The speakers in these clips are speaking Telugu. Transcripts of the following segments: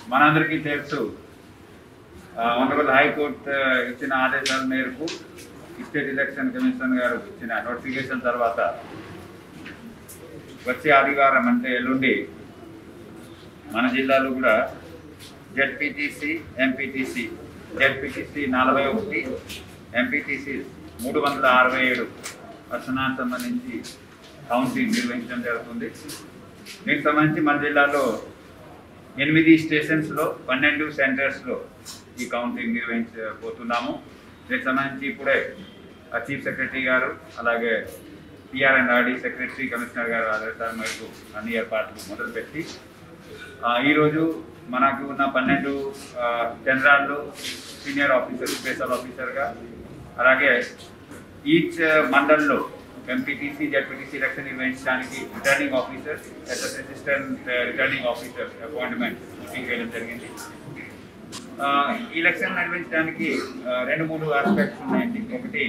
మనందరికీ తెలుసు ఆనరబుల్ హైకోర్టు ఇచ్చిన ఆదేశాల మేరకు స్టేట్ ఎలక్షన్ కమిషన్ గారు ఇచ్చిన నోటిఫికేషన్ తర్వాత వచ్చే ఆదివారం అంటే ఎల్లుండి మన జిల్లాలో కూడా జెడ్పీటీసీ ఎంపీటీసీ జెడ్పీటీసీ నలభై ఒకటి ఎంపీటీసీ మూడు వందల అరవై ఏడు పట్టణానికి సంబంధించి కౌంటింగ్ నిర్వహించడం జరుగుతుంది దీనికి సంబంధించి మన జిల్లాలో ఎనిమిది స్టేషన్స్లో పన్నెండు సెంటర్స్లో ఈ కౌంటింగ్ నిర్వహించబోతున్నాము దీనికి సంబంధించి ఇప్పుడే ఆ చీఫ్ సెక్రటరీ గారు అలాగే PR and RD secretary commissioner గారు ఆదేశాల మేరకు అన్ని ఏర్పాట్లు మొదలుపెట్టి ఆ, ఈరోజు మనకు ఉన్న పన్నెండు ఆ, కేంద్రాల్లో సీనియర్ ఆఫీసర్ స్పెషల్ ఆఫీసర్గా అలాగే ఈచ్ మండల్లో ఎంపీటీసీ జడ్పీటీసీ ఎలక్షన్ నిర్వహించడానికి returning officer SS assistant returning officer appointment booking చేయడం జరిగింది ఆ, ఈ ఎలక్షన్ నిర్వహించడానికి ఆ, రెండు మూడు ఆస్పెక్ట్స్ ఉన్నాయండి ఒకటి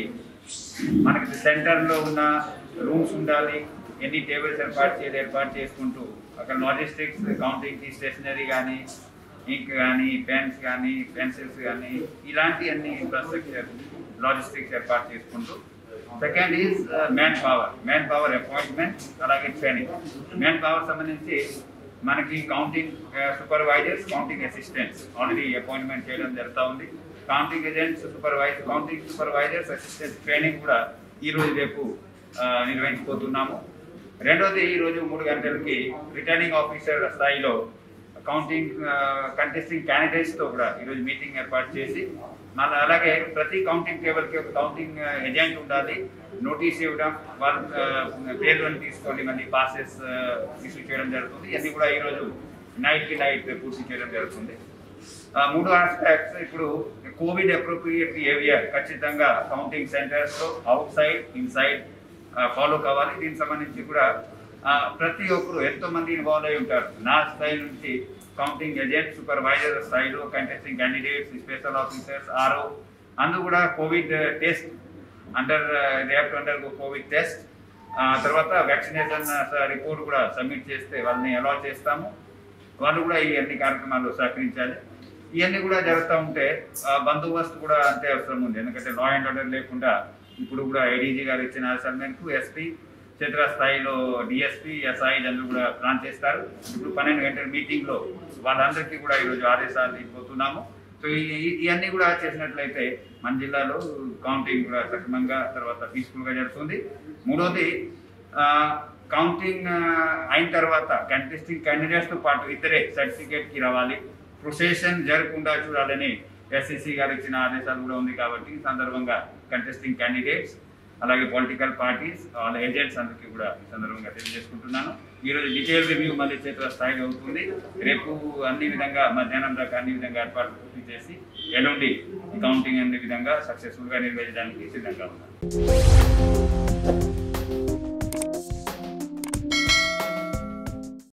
మనకి సెంటర్లో ఉన్న రూమ్స్ ఉండాలి ఎన్ని టేబుల్స్ ఏర్పాటు చేయాలి ఏర్పాటు చేసుకుంటూ అక్కడ లాజిస్టిక్స్ కౌంటింగ్కి స్టేషనరీ కానీ ఇంక్ కానీ పెన్స్ కానీ పెన్సిల్స్ కానీ ఇలాంటి అన్ని ఇన్ఫ్రాస్ట్రక్చర్ లాజిస్టిక్స్ ఏర్పాటు చేసుకుంటూ second is manpower manpower appointment అలాగే ట్రైనింగ్ మ్యాన్ పవర్ సంబంధించి మనకి counting supervisors counting assistants already appointment చేయడం జరుగుతూ ఉంది counting agents supervisor counting supervisors assistants training కూడా ఈ రోజు రేపు ఆ, నిర్వహించబోతున్నాము రెండోది ఈ రోజు మూడు గంటలకి రిటర్నింగ్ ఆఫీసర్ స్థాయిలో కౌంటింగ్ కంటెస్టింగ్ క్యాండిడేట్స్ తో కూడా ఈరోజు మీటింగ్ ఏర్పాటు చేసి మళ్ళీ అలాగే ప్రతి కౌంటింగ్ టేబుల్ కి ఒక కౌంటింగ్ ఏజెంట్ ఉండాలి నోటీస్ ఇవ్వడం వాళ్ళ ఆ, పేర్లను తీసుకొని మళ్ళీ పాసెస్ ఇష్యూ చేయడం జరుగుతుంది ఇవన్నీ కూడా ఈరోజు నైట్ కి నైట్ పూర్తి చేయడం జరుగుతుంది ఆ, మూడు ఆస్పెక్ట్స్ ఇప్పుడు కోవిడ్ అప్రోప్రియేట్ బిహేవియర్ ఖచ్చితంగా కౌంటింగ్ సెంటర్స్ లో outside inside follow కావాలి దీనికి సంబంధించి కూడా ఆ, ప్రతి ఒక్కరు ఎంతో మంది ఇన్వాల్వ్ అయి ఉంటారు నా స్థాయి నుంచి కౌంటింగ్ ఏజెంట్ సూపర్వైజర్ స్థాయిలో contesting candidates special officers RO అందు కూడా Covid test under they have to under Covid test తర్వాత వ్యాక్సినేషన్ రిపోర్ట్ కూడా సబ్మిట్ చేస్తే వాళ్ళని అలౌ చేస్తాము వాళ్ళు కూడా ఈ అన్ని కార్యక్రమాలు సహకరించాలి ఇవన్నీ కూడా జరుగుతూ ఉంటే ఆ, బందోబస్తు కూడా అంతే అవసరం ఉంది ఎందుకంటే లా అండ్ ఆర్డర్ లేకుండా ఇప్పుడు కూడా ఐడీజీ గారు ఇచ్చిన ఆదేశాల మేరకు ఎస్పీ క్షేత్ర స్థాయిలో డిఎస్పీ ఎస్ఐ అందరూ కూడా ప్లాన్ చేస్తారు ఇప్పుడు పన్నెండు గంటల మీటింగ్ లో వాళ్ళందరికీ కూడా ఈరోజు ఆదేశాలు ఇవ్వబోతున్నాము సో ఈ- ఈ- ఇవన్నీ కూడా చేసినట్లయితే మన జిల్లాలో కౌంటింగ్ కూడా సక్రమంగా తర్వాత పీస్ఫుల్ గా జరుగుతుంది మూడోది ఆ, కౌంటింగ్ ఆ, అయిన తర్వాత కంటెస్టింగ్ క్యాండిడేట్స్ తో పాటు ఇతరే సర్టిఫికేట్ కి రావాలి ప్రొసెషన్ జరగకుండా చూడాలని ఎస్ఎస్సి గారు ఇచ్చిన ఆదేశాలు కూడా ఉంది కాబట్టి ఈ సందర్భంగా కంటెస్టింగ్ క్యాండిడేట్స్ అలాగే పొలిటికల్ పార్టీస్ వాళ్ళ ఏజెంట్స్ అందరికీ కూడా ఈ సందర్భంగా తెలియజేసుకుంటున్నాను ఈ రోజు డీటెయిల్ రివ్యూ మళ్ళీ చేతుల స్థాయిలో అవుతుంది రేపు అన్ని విధంగా మధ్యాహ్నం దాకా అన్ని విధంగా ఏర్పాట్లు పూర్తి చేసి ఎల్లుండి కౌంటింగ్ అన్ని విధంగా సక్సెస్ఫుల్ గా నిర్వహించడానికి సిద్ధంగా ఉన్నాను